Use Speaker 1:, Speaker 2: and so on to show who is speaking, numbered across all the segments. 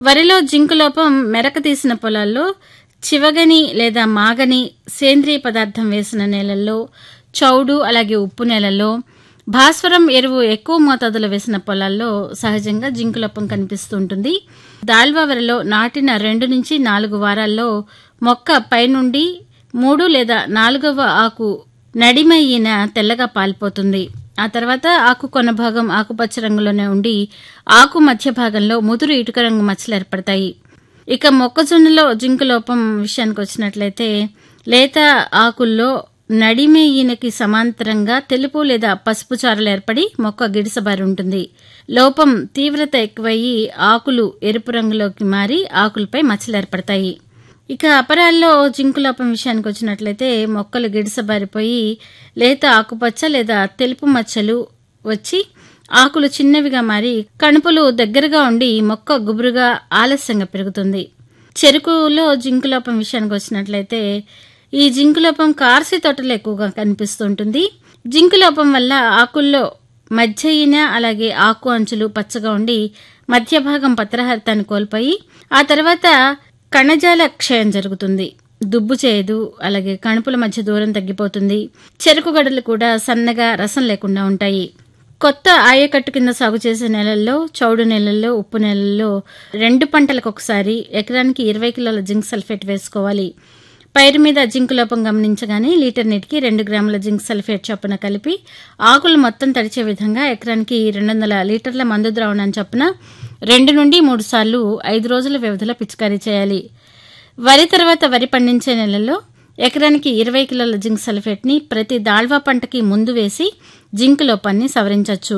Speaker 1: వరిలో జింకు లోపం మెరక తీసిన పొలాల్లో చివగని లేదా మాగని సేంద్రియ పదార్థం వేసిన నేలల్లో చౌడు అలాగే ఉప్పు నేలల్లో భాస్వరం ఎరువు ఎక్కువ మోతాదులో వేసిన పొలాల్లో సహజంగా జింకు లోపం కనిపిస్తుంటుంది దాల్వా వరిలో నాటిన రెండు నుంచి నాలుగు వారాల్లో మొక్క పైనుండి మూడు లేదా నాలుగవ ఆకు నడిమయ్యిన తెల్లగా పాలిపోతుంది ఆ తర్వాత ఆకు కొన భాగం ఆకుపచ్చ రంగులోనే ఉండి ఆకు మధ్య భాగంలో ముదురు ఇటుక రంగు మచ్చలు ఏర్పడతాయి ఇక మొక్కజొన్నలో జింకు లోపం విషయానికి వచ్చినట్లయితే లేత ఆకుల్లో నడిమే ఈయనకి సమాంతరంగా తెలుపు లేదా పసుపు చారలు ఏర్పడి మొక్క గిడిసబారి ఉంటుంది లోపం తీవ్రత ఎక్కువయ్యి ఆకులు ఎరుపు రంగులోకి మారి ఆకులపై మచ్చలు ఏర్పడతాయి ఇక అపరాల్లో జింకు లోపం విషయానికి వచ్చినట్లయితే మొక్కలు గిడిసబారిపోయి లేత ఆకుపచ్చ లేదా తెలుపు మచ్చలు వచ్చి ఆకులు చిన్నవిగా మారి కణుపులు దగ్గరగా ఉండి మొక్క గుబురుగా ఆలస్యంగా పెరుగుతుంది చెరుకులో జింకు లోపం విషయానికి వచ్చినట్లయితే ఈ జింకు లోపం కార్సి తోటలో ఎక్కువగా కనిపిస్తుంటుంది జింకు లోపం వల్ల ఆకుల్లో మధ్యయిన అలాగే ఆకు అంచులు పచ్చగా ఉండి మధ్య భాగం పత్రహరితాన్ని కోల్పోయి ఆ తర్వాత కణజాల క్షయం జరుగుతుంది దుబ్బు చేయదు అలాగే కణుపుల మధ్య దూరం తగ్గిపోతుంది చెరుకు గడలు కూడా సన్నగా రసం లేకుండా ఉంటాయి కొత్త ఆయకట్టు కింద సాగు చేసే నెలల్లో చౌడు నెలల్లో ఉప్పు నెలల్లో రెండు పంటలకు ఒకసారి ఎకరానికి ఇరవై కిలోల జింక్ సల్ఫేట్ వేసుకోవాలి పైరు మీద జింక్ లోపం గమనించగానే లీటర్ నీటికి రెండు గ్రాముల జింక్ సల్ఫేట్ చొప్పున కలిపి ఆకులు మొత్తం తడిచే విధంగా ఎకరానికి రెండు వందల లీటర్ల మందు ద్రావణం చొప్పున రెండు నుండి మూడు సార్లు ఐదు రోజుల వ్యవధిలో పిచికారీ చేయాలి వరి తర్వాత వరి పండించే నెలల్లో ఎకరానికి ఇరవై కిలోల జింక్ సల్ఫేట్ని ప్రతి దాళ్వా పంటకి ముందు వేసి జింక్ లోపాన్ని సవరించవచ్చు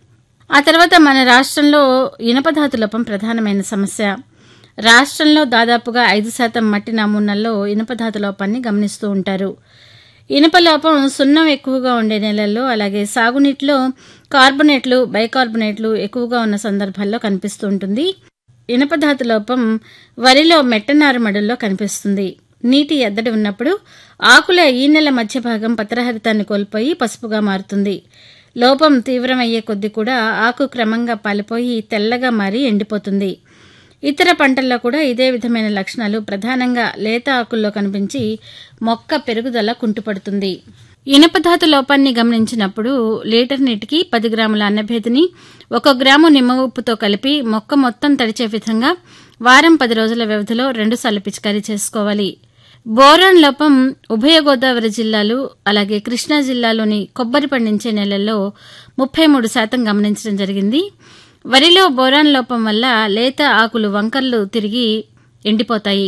Speaker 1: ఆ తర్వాత మన రాష్ట్రంలో ఇనపధాతు లోపం ప్రధానమైన సమస్య రాష్ట్రంలో దాదాపుగా ఐదు శాతం మట్టి నమూనాల్లో ఇనుపధాతు లోపాన్ని గమనిస్తూ ఉంటారు ఇనుప లోపం సున్నం ఎక్కువగా ఉండే నెలల్లో అలాగే సాగునీటిలో కార్బొనేట్లు బైకార్బొనేట్లు ఎక్కువగా ఉన్న సందర్భాల్లో కనిపిస్తూ ఉంటుంది ఇనుపధాతు లోపం వరిలో మెట్టనారుమడుల్లో కనిపిస్తుంది నీటి ఎద్దడి ఉన్నప్పుడు ఆకుల ఈనెల మధ్య భాగం పత్రహరితాన్ని కోల్పోయి పసుపుగా మారుతుంది లోపం తీవ్రమయ్యే కొద్దీ కూడా ఆకు క్రమంగా పాలిపోయి తెల్లగా మారి ఎండిపోతుంది ఇతర పంటల్లో కూడా ఇదే విధమైన లక్షణాలు ప్రధానంగా లేత ఆకుల్లో కనిపించి మొక్క పెరుగుదల కుంటుపడుతుంది ఇనపధాతు లోపాన్ని గమనించినప్పుడు లీటర్ నీటికి పది గ్రాముల అన్నభేదిని ఒక గ్రాము నిమ్మ ఉప్పుతో కలిపి మొక్క మొత్తం తడిచే విధంగా వారం పది రోజుల వ్యవధిలో రెండుసార్లు పిచికారీ చేసుకోవాలి బోరాన్ లోపం ఉభయ గోదావరి జిల్లాలు అలాగే కృష్ణా జిల్లాలోని కొబ్బరి పండించే నెలల్లో ముప్పై మూడు శాతం గమనించడం జరిగింది వరిలో బోరాన్ లోపం వల్ల లేత ఆకులు వంకర్లు తిరిగి ఎండిపోతాయి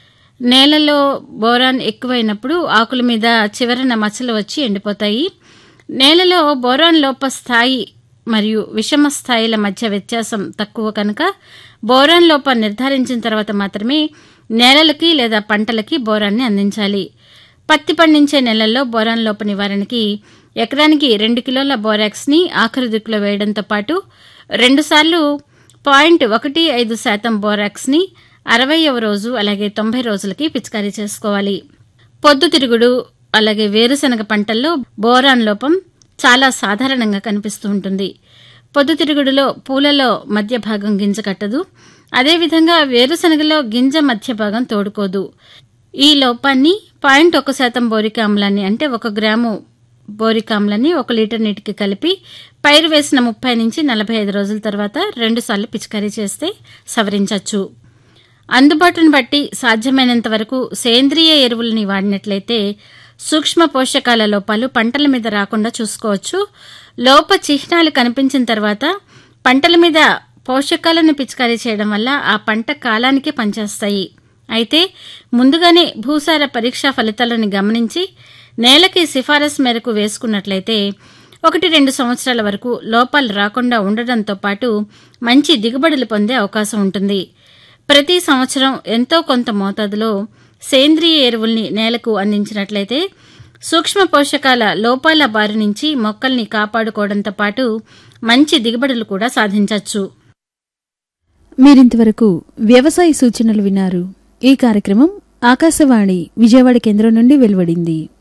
Speaker 1: నేలలో బోరాన్ ఎక్కువైనప్పుడు ఆకుల మీద చివరన మచ్చలు వచ్చి ఎండిపోతాయి నేలలో బోరాన్ లోప స్థాయి మరియు విషమ స్థాయిల మధ్య వ్యత్యాసం తక్కువ కనుక బోరాన్ లోపం నిర్ధారించిన తర్వాత మాత్రమే నేలలకి లేదా పంటలకి బోరాన్ని అందించాలి పత్తి పండించే నెలల్లో బోరాన్ లోప నివారణకి ఎకరానికి రెండు కిలోల బోరాక్స్ ని ఆఖరి దిక్కులో వేయడంతో పాటు రెండుసార్లు పాయింట్ ఒకటి ఐదు శాతం బోరాక్స్ ని అరవైవ రోజు అలాగే తొంభై రోజులకి పిచికారీ చేసుకోవాలి పొద్దుతిరుగుడు అలాగే వేరుశనగ పంటల్లో బోరాన్ లోపం చాలా సాధారణంగా కనిపిస్తూ ఉంటుంది పొద్దుతిరుగుడులో పూలలో మధ్య భాగం గింజ కట్టదు అదేవిధంగా వేరుశనగలో గింజ మధ్య భాగం తోడుకోదు ఈ లోపాన్ని పాయింట్ ఒక శాతం బోరిక ఆమ్లాన్ని అంటే ఒక గ్రాము బోరిక ఆమ్లాన్ని ఒక లీటర్ నీటికి కలిపి పైరు వేసిన ముప్పై నుంచి నలభై ఐదు రోజుల తర్వాత రెండుసార్లు పిచికారీ చేస్తే సవరించవచ్చు అందుబాటును బట్టి సాధ్యమైనంత వరకు సేంద్రియ ఎరువులని వాడినట్లయితే సూక్ష్మ పోషకాల లోపాలు పంటల మీద రాకుండా చూసుకోవచ్చు లోప చిహ్నాలు కనిపించిన తర్వాత పంటల మీద పోషకాలను పిచికారీ చేయడం వల్ల ఆ పంట కాలానికి పనిచేస్తాయి అయితే ముందుగానే భూసార పరీక్షా ఫలితాలను గమనించి నేలకి సిఫారసు మేరకు వేసుకున్నట్లయితే ఒకటి రెండు సంవత్సరాల వరకు లోపాలు రాకుండా ఉండడంతో పాటు మంచి దిగుబడులు పొందే అవకాశం ఉంటుంది ప్రతి సంవత్సరం ఎంతో కొంత మోతాదులో సేంద్రియ ఎరువుల్ని నేలకు అందించినట్లయితే సూక్ష్మ పోషకాల లోపాల బారి నుంచి మొక్కల్ని కాపాడుకోవడంతో పాటు మంచి దిగుబడులు కూడా సాధించవచ్చు
Speaker 2: మీరింతవరకు వ్యవసాయ సూచనలు విన్నారు ఈ కార్యక్రమం ఆకాశవాణి విజయవాడ కేంద్రం నుండి వెలువడింది